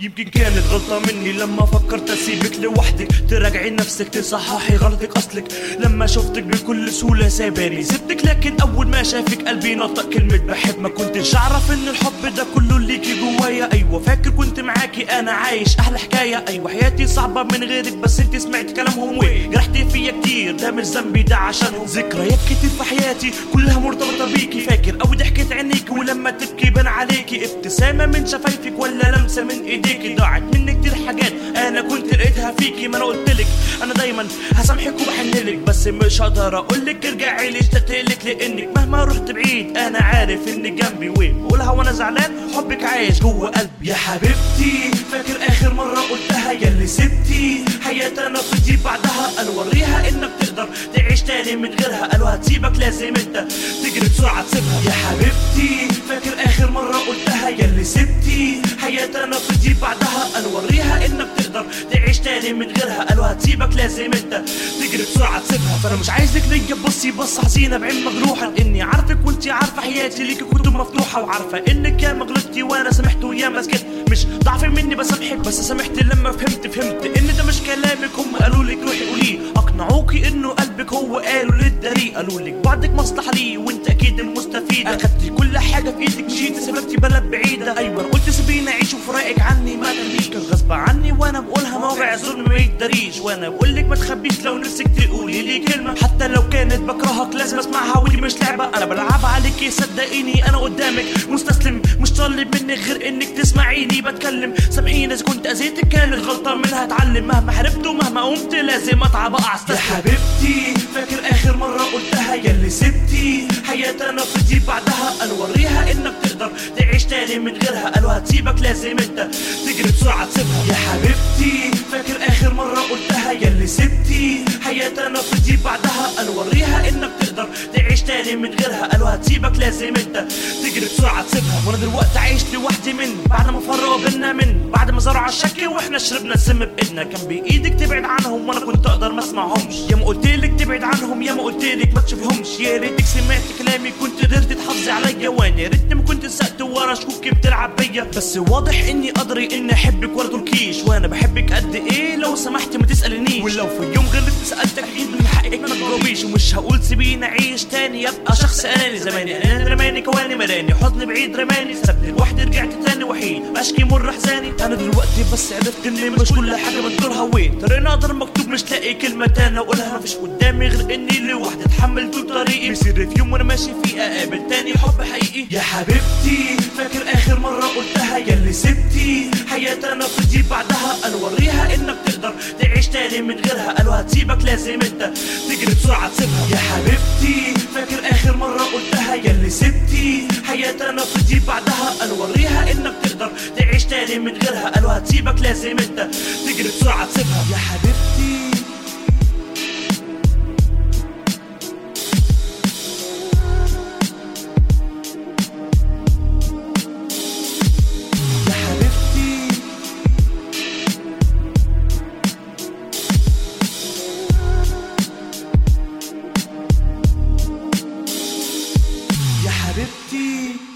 يمكن كانت غلطة مني لما فكرت اسيبك لوحدك تراجعي نفسك تصححي غلطك اصلك لما شفتك بكل سهولة ساباني سبتك لكن اول ما شافك قلبي نطق كلمة بحب ما كنتش اعرف ان الحب ده كله ليكي جوايا ايوه فاكر كنت معاكي انا عايش احلى حكاية ايوه حياتي صعبة من غيرك بس انت سمعت كلامهم وجرحتي فيا كتير ده مش ذنبي ده عشانهم ذكريات كتير في حياتي كلها مرتبطة بيكي فاكر او ضحكة عينيكي ولما تبكي بان عليكي ابتسامة من شفايفك ولا لمسة من ايديكي ضاعت مني كتير حاجات انا كنت لقيتها فيكي ما انا قلتلك انا دايما هسامحك وبحنلك بس مش هقدر اقولك ارجعي لي اشتقتلك لانك مهما رحت بعيد انا عارف انك جنبي وبقولها وانا زعلان حبك عايش جوه قلبي يا حبيبتي فاكر اخر مرة قلتها يا اللي سبتي حياتي انا فضي بعدها قالوا وريها انك تقدر تعيش تاني من غيرها قالوا هتسيبك لازم انت تجري بسرعة تسيبها يا حبيبتي فاكر اخر مرة قلتها يا اللي سبتي حياتي انا فضي بعدها قالوا وريها انك تقدر تعيش تاني من غيرها قالوا هتسيبك لازم انت تجري بسرعة تسيبها فانا مش عايزك ليا تبصي بص حزينة بعين مجروحة اني عارفك وانتي عارفة حياتي ليكي كنت مفتوحة وعارفة انك ياما غلطتي وانا سامحت وياما سكت مش ضعف مني بسامحك بس سامحت لما فهمت فهمت ان ده مش كلامك هم قالوا لك روحي قوليه اقنعوكي انه قلبك هو قالوا للدري قالوا لك بعدك مصلحة ليه وانت اكيد المستفيد اخدتي كل حاجة في ايدك مشيت سافرتي بلد بعيدة ايوه قلت سيبيني اعيش وفراقك عني ما تنبيش كان غصب عني وانا بقولها موقع ظلم ما يتداريش وانا بقولك ما تخبيش لو نفسك تقولي لي كلمة حتى لو كانت بكرهك لازم اسمعها ودي مش لعبة انا بلعب عليكي صدقيني انا قدامك مستسلم مش طالب منك غير انك تسمعيني بتكلم سامحيني اذا كنت اذيتك كانت غلطة منها اتعلم مهما حربت ومهما قمت لازم اتعب اقع يا حبيبتي فاكر اخر مرة قلتها يا اللي سبتي حياتي انا فضي بعدها قالوا وريها انك تقدر تعيش تاني من غيرها قالوا هتسيبك لازم انت تجري بسرعة تسيبها يا حبيبتي فاكر اخر مرة قلتها يا اللي سبتي حياتي انا فضي بعدها قالوا وريها انك تقدر تعيش تاني من غيرها قالوا هتسيبك لازم انت تجري بسرعة تسيبها وانا دلوقتي عايش لوحدي من بعد ما فرقوا بينا من بعد ما زرعوا الشك واحنا شربنا السم بايدنا كان بايدك تبعد عنهم وانا كنت اقدر ما اسمعهمش يا ما قلتلك تبعد عنهم يا ما قلتلك ما تشوفهمش يا ريتك سمعت كلامي كنت قدرت تحافظي عليا وانا يا ريتني ما كنت سقت ورا شكوكي بتلعب بيا بس واضح اني ادري اني احبك ولا تركيش وانا بحبك قد ايه لو سمحت ما تسالنيش ولو في يوم غلطت سالتك اكيد من حقك ما تجاوبيش ومش هقول سيبيني اعيش تاني يبقى شخص اناني زماني انا رماني كواني ملاني حضن بعيد رماني سبني لوحدي رجعت تاني وحيد بشكي مر احزاني انا دلوقتي بس عرفت ان مش كل حاجه بتدورها وين طريق نقدر مكتوب مش لاقي كلمه تانية اقولها مفيش قدامي غير اني لوحدي اتحمل طول طريقي بيصير في يوم وانا ماشي فيه اقابل تاني حب حقيقي يا حبيبتي فاكر اخر مره قلتها يا اللي سبتي حياتي انا فضي بعدها قالوا وريها انك تقدر تعيش تاني من غيرها قالوا هتسيبك لازم انت تجري بسرعه تسيبها يا حبيبتي فاكر اخر مره قلتها يا اللي سبتي حياتي انا فضي بعدها قالوا وريها انك تقدر تعيش تاني من غيرها قالوا هتسيبك لازم انت تجري بسرعه تسيبها يا حبيبتي يا حبيبتي يا حبيبتي